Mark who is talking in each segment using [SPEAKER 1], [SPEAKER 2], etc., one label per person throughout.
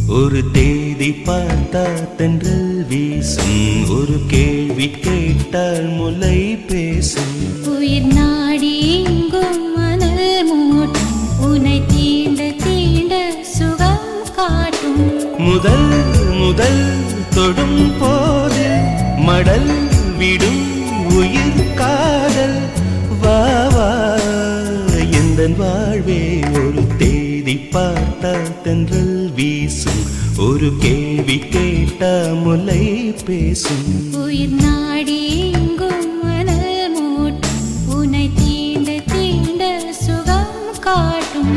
[SPEAKER 1] ஒரு தேதி பார்த்தா தென்றல் வீசும் ஒரு கேள்வி கேட்டால் முலை பேசும்
[SPEAKER 2] உயிர் நாடி எங்கும் மணல் மூட்டும் உனை தீண்ட தீண்ட சுகம் காட்டும்
[SPEAKER 1] முதல் முதல் தொடும் போது மடல் விடும் உயிர் காதல் வா வா எந்த வாழ்வே ஒரு தேதி பார்த்தா தென்றல் வீசும் ஒரு கேள்வி கேட்டா முலை பேசும்
[SPEAKER 2] உயிர் நாடி எங்கும் மணல் மூட்டும் உனை தீண்ட தீண்ட சுகம் காட்டும்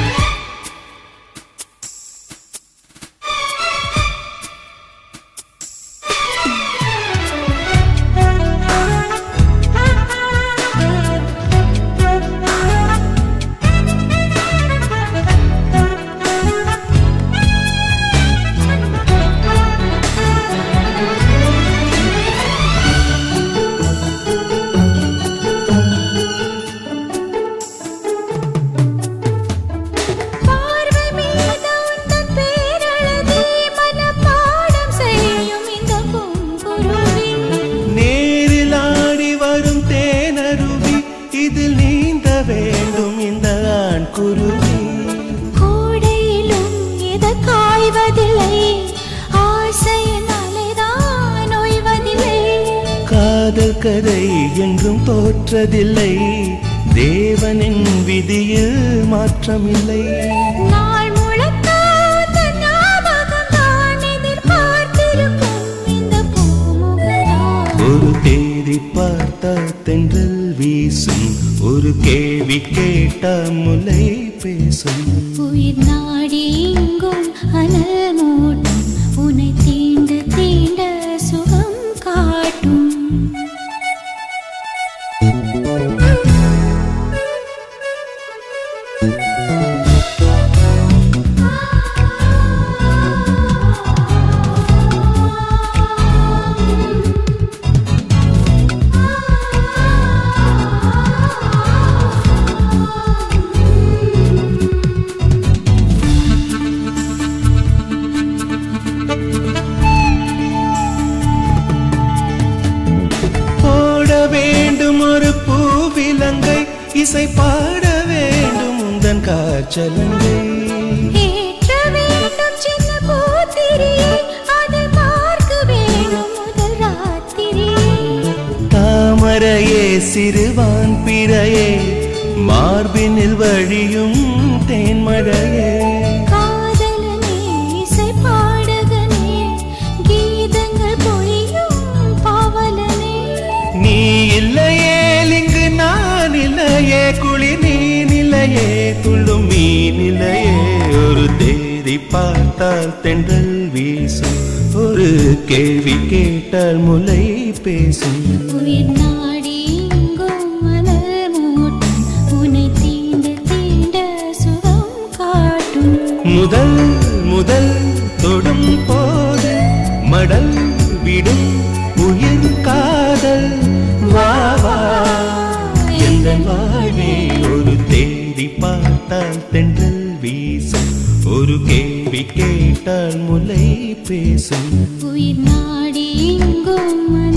[SPEAKER 2] பார்வை மீது உந்தன் பேரழகே மனப்பாடம் செய்யும் இந்த பூங்குருவி
[SPEAKER 1] நேரில் ஆடி வரும் தேனருவி இதில் நீந்த வேண்டும் இந்த ஆண் குருவி
[SPEAKER 2] கோடையிலும் இது காய்வதில்லை ஆசையின் அலைதான் ஓய்வதில்லை
[SPEAKER 1] காதல் கதை எங்கும் தோற்றதில்லை தேவனின் விதியில் மாற்றமில்லை
[SPEAKER 2] நாள் முழுக்க உந்தன் ஞாபகம்தான் எதிர்பார்த்திருக்கும் இந்த பூமுகதான்.
[SPEAKER 1] ஒரு தேதி பார்த்தா தென்றல் வீசும் ஒரு கேள்வி கேட்டா முலை பேசும்
[SPEAKER 2] உயிர் நாடி எங்கும் அனல் மூட்டும் உன்னை தீண்ட தீண்ட சுகம் காட்டும்
[SPEAKER 1] போட வேண்டும் ஒரு பூவிலங்கை இசை பாட வேண்டும் உந்தன் காய்ச்சலங்கை
[SPEAKER 2] ஏற்ற வேண்டும் சின்ன பூத்திரியை அதை பார்க்க வேண்டும் முதல் ராத்திரியை
[SPEAKER 1] தாமரையே சிறுவான் பிறையே மார்பினில் வழியும் தேன்மழையே
[SPEAKER 2] காதலனே இசை பாடகனே கீதங்கள் பொழியும் பாவலனே
[SPEAKER 1] நீ இல்லையே இங்கு நான் இல்லையே குளி நீ நிலையே துள்ளும் மீ நிலையே ஒரு தேதி பார்த்தால் தென்றல் வீசும் ஒரு கேள்வி கேட்டால் முலை பேசும்
[SPEAKER 2] உயிர் நாடி எங்கும் மணல் மூட்டும் உன்னை தீண்ட தீண்ட சுகம் காட்டும்
[SPEAKER 1] முதல் முதல் தொடும் போது மடல் விடும் உயிர் காதல் வா வா எந்த வாழ்வே ஒரு தேடி பார்த்தால் தென்றல் வீசும் ஒரு கேள்வி கேட்டால் முலை பேசும்
[SPEAKER 2] உயிர் நாடி எங்கும் மணல்